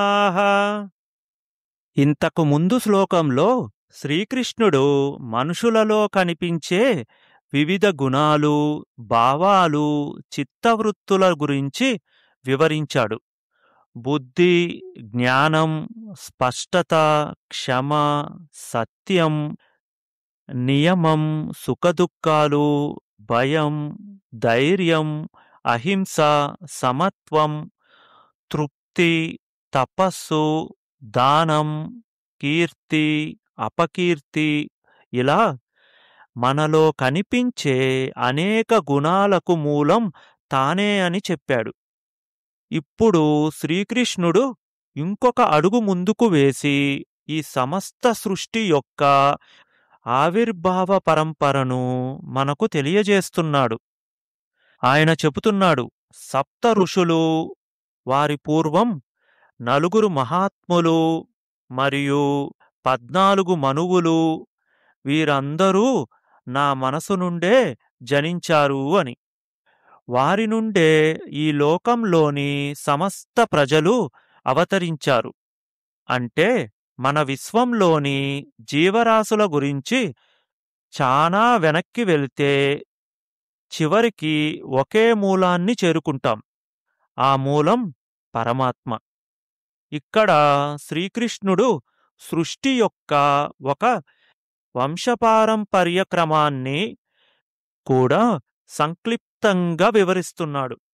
ఇంతకు ముందు శ్లోకంలో శ్రీకృష్ణుడు మనుషులలో కనిపించే వివిధ గుణాలు భావాలు చిత్తవృత్తుల గురించి వివరించాడు బుద్ధి జ్ఞానం స్పష్టత క్షమ సత్యం నియమం సుఖదుఖాలు భయం ధైర్యం అహింస సమత్వం తృప్తి తపస్సు దానం కీర్తి అపకీర్తి ఇలా మనలో కనిపించే అనేక గుణాలకు మూలం తానే అని చెప్పాడు ఇప్పుడు శ్రీకృష్ణుడు ఇంకొక అడుగు ముందుకు వేసి ఈ సమస్త సృష్టి యొక్క ఆవిర్భావ పరంపరను మనకు తెలియజేస్తున్నాడు ఆయన చెబుతున్నాడు సప్త ఋషులు వారి పూర్వం నలుగురు మహాత్ములు మరియు పద్నాలుగు మనువులు వీరందరూ నా మనసు నుండే జనించారు అని వారి నుండే ఈ లోకంలోని సమస్త ప్రజలు అవతరించారు అంటే మన విశ్వంలోని జీవరాశుల గురించి చానా వెనక్కి వెళ్తే చివరికి ఒకే మూలాన్ని చేరుకుంటాం ఆ మూలం పరమాత్మ ఇక్కడ శ్రీకృష్ణుడు సృష్టి యొక్క ఒక వంశపారంపర్య క్రమాన్ని కూడా సంక్లిప్తంగా వివరిస్తున్నాడు